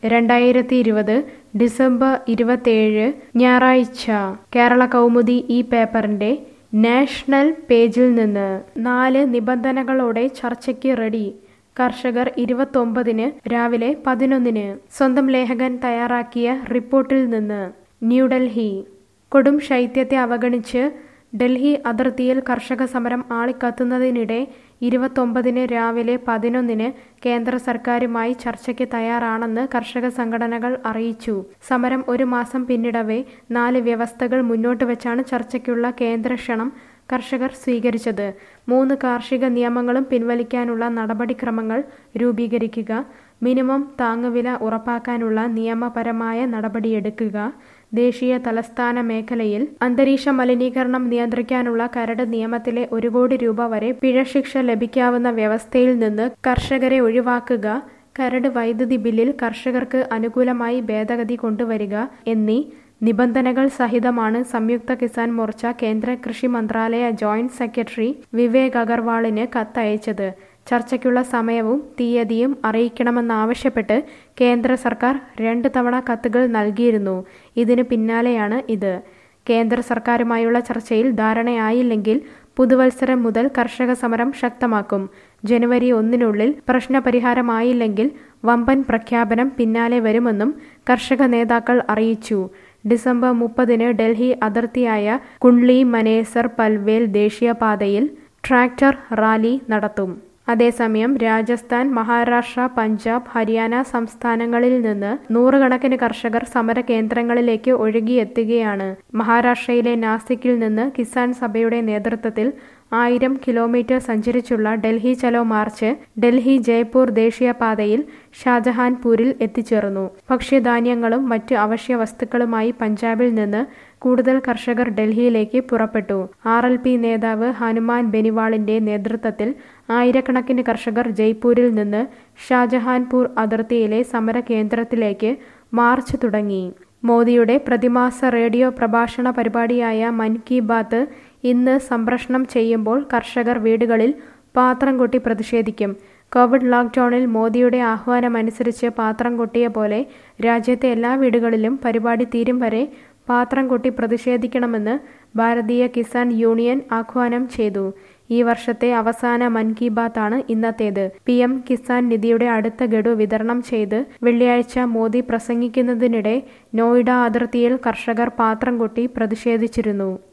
രണ്ടായിരത്തി ഇരുപത് ഡിസംബർ ഇരുപത്തേഴ് ഞായറാഴ്ച കേരള കൗമുദി ഈ പേപ്പറിന്റെ നാഷണൽ പേജിൽ നിന്ന് നാല് നിബന്ധനകളോടെ ചർച്ചയ്ക്ക് റെഡി കർഷകർ ഇരുപത്തൊമ്പതിന് രാവിലെ പതിനൊന്നിന് സ്വന്തം ലേഖകൻ തയ്യാറാക്കിയ റിപ്പോർട്ടിൽ നിന്ന് ന്യൂഡൽഹി കൊടും ശൈത്യത്തെ അവഗണിച്ച് ഡൽഹി അതിർത്തിയിൽ കർഷക സമരം ആളിക്കത്തുന്നതിനിടെ ഇരുപത്തൊമ്പതിന് രാവിലെ പതിനൊന്നിന് കേന്ദ്ര സർക്കാരുമായി ചർച്ചയ്ക്ക് തയ്യാറാണെന്ന് കർഷക സംഘടനകൾ അറിയിച്ചു സമരം ഒരു മാസം പിന്നിടവേ നാല് വ്യവസ്ഥകൾ മുന്നോട്ട് വെച്ചാണ് ചർച്ചയ്ക്കുള്ള കേന്ദ്ര ക്ഷണം കർഷകർ സ്വീകരിച്ചത് മൂന്ന് കാർഷിക നിയമങ്ങളും പിൻവലിക്കാനുള്ള നടപടിക്രമങ്ങൾ രൂപീകരിക്കുക മിനിമം താങ്ങുവില ഉറപ്പാക്കാനുള്ള നിയമപരമായ നടപടിയെടുക്കുക ദേശീയ തലസ്ഥാന മേഖലയിൽ അന്തരീക്ഷ മലിനീകരണം നിയന്ത്രിക്കാനുള്ള കരട് നിയമത്തിലെ ഒരു കോടി രൂപ വരെ പിഴശിക്ഷ ലഭിക്കാവുന്ന വ്യവസ്ഥയിൽ നിന്ന് കർഷകരെ ഒഴിവാക്കുക കരട് വൈദ്യുതി ബില്ലിൽ കർഷകർക്ക് അനുകൂലമായി ഭേദഗതി കൊണ്ടുവരിക എന്നീ നിബന്ധനകൾ സഹിതമാണ് സംയുക്ത കിസാൻ മോർച്ച കേന്ദ്ര കൃഷി മന്ത്രാലയ ജോയിന്റ് സെക്രട്ടറി വിവേക് അഗർവാളിന് കത്തയച്ചത് ചർച്ചയ്ക്കുള്ള സമയവും തീയതിയും അറിയിക്കണമെന്നാവശ്യപ്പെട്ട് കേന്ദ്ര സർക്കാർ രണ്ട് തവണ കത്തുകൾ നൽകിയിരുന്നു ഇതിനു പിന്നാലെയാണ് ഇത് കേന്ദ്ര സർക്കാരുമായുള്ള ചർച്ചയിൽ ധാരണയായില്ലെങ്കിൽ പുതുവത്സരം മുതൽ കർഷക സമരം ശക്തമാക്കും ജനുവരി ഒന്നിനുള്ളിൽ പ്രശ്നപരിഹാരമായില്ലെങ്കിൽ വമ്പൻ പ്രഖ്യാപനം പിന്നാലെ വരുമെന്നും കർഷക നേതാക്കൾ അറിയിച്ചു ഡിസംബർ മുപ്പതിന് ഡൽഹി അതിർത്തിയായ കുണ്ട്ലി മനേസർ പൽവേൽ ദേശീയപാതയിൽ ട്രാക്ടർ റാലി നടത്തും അതേസമയം രാജസ്ഥാൻ മഹാരാഷ്ട്ര പഞ്ചാബ് ഹരിയാന സംസ്ഥാനങ്ങളിൽ നിന്ന് നൂറുകണക്കിന് കർഷകർ സമര കേന്ദ്രങ്ങളിലേക്ക് ഒഴുകിയെത്തുകയാണ് മഹാരാഷ്ട്രയിലെ നാസിക്കിൽ നിന്ന് കിസാൻ സഭയുടെ നേതൃത്വത്തിൽ ആയിരം കിലോമീറ്റർ സഞ്ചരിച്ചുള്ള ഡൽഹി ചലോ മാർച്ച് ഡൽഹി ജയ്പൂർ ദേശീയപാതയിൽ ഷാജഹാൻപൂരിൽ എത്തിച്ചേർന്നു ഭക്ഷ്യധാന്യങ്ങളും മറ്റ് അവശ്യ വസ്തുക്കളുമായി പഞ്ചാബിൽ നിന്ന് കൂടുതൽ കർഷകർ ഡൽഹിയിലേക്ക് പുറപ്പെട്ടു ആർ എൽ പി നേതാവ് ഹനുമാൻ ബെനിവാളിന്റെ നേതൃത്വത്തിൽ ആയിരക്കണക്കിന് കർഷകർ ജയ്പൂരിൽ നിന്ന് ഷാജഹാൻപൂർ അതിർത്തിയിലെ സമര കേന്ദ്രത്തിലേക്ക് മാർച്ച് തുടങ്ങി മോദിയുടെ പ്രതിമാസ റേഡിയോ പ്രഭാഷണ പരിപാടിയായ മൻ കി ബാത്ത് ഇന്ന് സംപ്രഷണം ചെയ്യുമ്പോൾ കർഷകർ വീടുകളിൽ പാത്രം കൊട്ടി പ്രതിഷേധിക്കും കോവിഡ് ലോക്ക്ഡൌണിൽ മോദിയുടെ ആഹ്വാനമനുസരിച്ച് പാത്രം കൊട്ടിയ പോലെ രാജ്യത്തെ എല്ലാ വീടുകളിലും പരിപാടി തീരും വരെ പാത്രം കൊട്ടി പ്രതിഷേധിക്കണമെന്ന് ഭാരതീയ കിസാൻ യൂണിയൻ ആഹ്വാനം ചെയ്തു ഈ വർഷത്തെ അവസാന മൻ കി ബാത്താണ് ഇന്നത്തേത് പി എം കിസാൻ നിധിയുടെ അടുത്ത ഗഡു വിതരണം ചെയ്ത് വെള്ളിയാഴ്ച മോദി പ്രസംഗിക്കുന്നതിനിടെ നോയിഡ അതിർത്തിയിൽ കർഷകർ പാത്രം കൊട്ടി പ്രതിഷേധിച്ചിരുന്നു